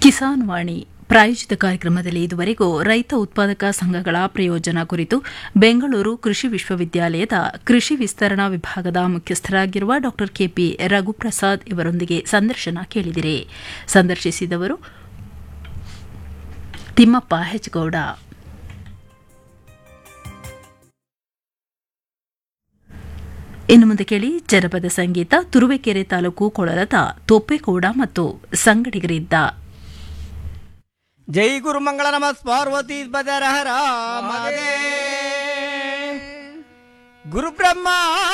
ಕಿಸಾನ್ ವಾಣಿ ಪ್ರಾಯೋಜಿತ ಕಾರ್ಯಕ್ರಮದಲ್ಲಿ ಇದುವರೆಗೂ ರೈತ ಉತ್ಪಾದಕ ಸಂಘಗಳ ಪ್ರಯೋಜನ ಕುರಿತು ಬೆಂಗಳೂರು ಕೃಷಿ ವಿಶ್ವವಿದ್ಯಾಲಯದ ಕೃಷಿ ವಿಸ್ತರಣಾ ವಿಭಾಗದ ಮುಖ್ಯಸ್ಥರಾಗಿರುವ ಡಾ ಕೆಪಿ ರಘುಪ್ರಸಾದ್ ಇವರೊಂದಿಗೆ ಸಂದರ್ಶನ ಕೇಳಿದಿರಿ ಸಂದರ್ಶಿಸಿದವರು ತಿಮ್ಮಪ್ಪ ಹೆಚ್ಗೌಡ ಇನ್ನು ಮುಂದೆ ಕೇಳಿ ಜನಪದ ಸಂಗೀತ ತುರುವೇಕೆರೆ ತಾಲೂಕು ಕೊಳಲದ ತೊಪ್ಪೆಕೋಡ ಮತ್ತು ಸಂಗಡಿಗರಿದ್ದ ಜೈ ಗುರು ಮಂಗಳ ನಮ ಪಾರ್ವತಿ ಬದರ ಹರ ಗುರು ಬ್ರಹ್ಮ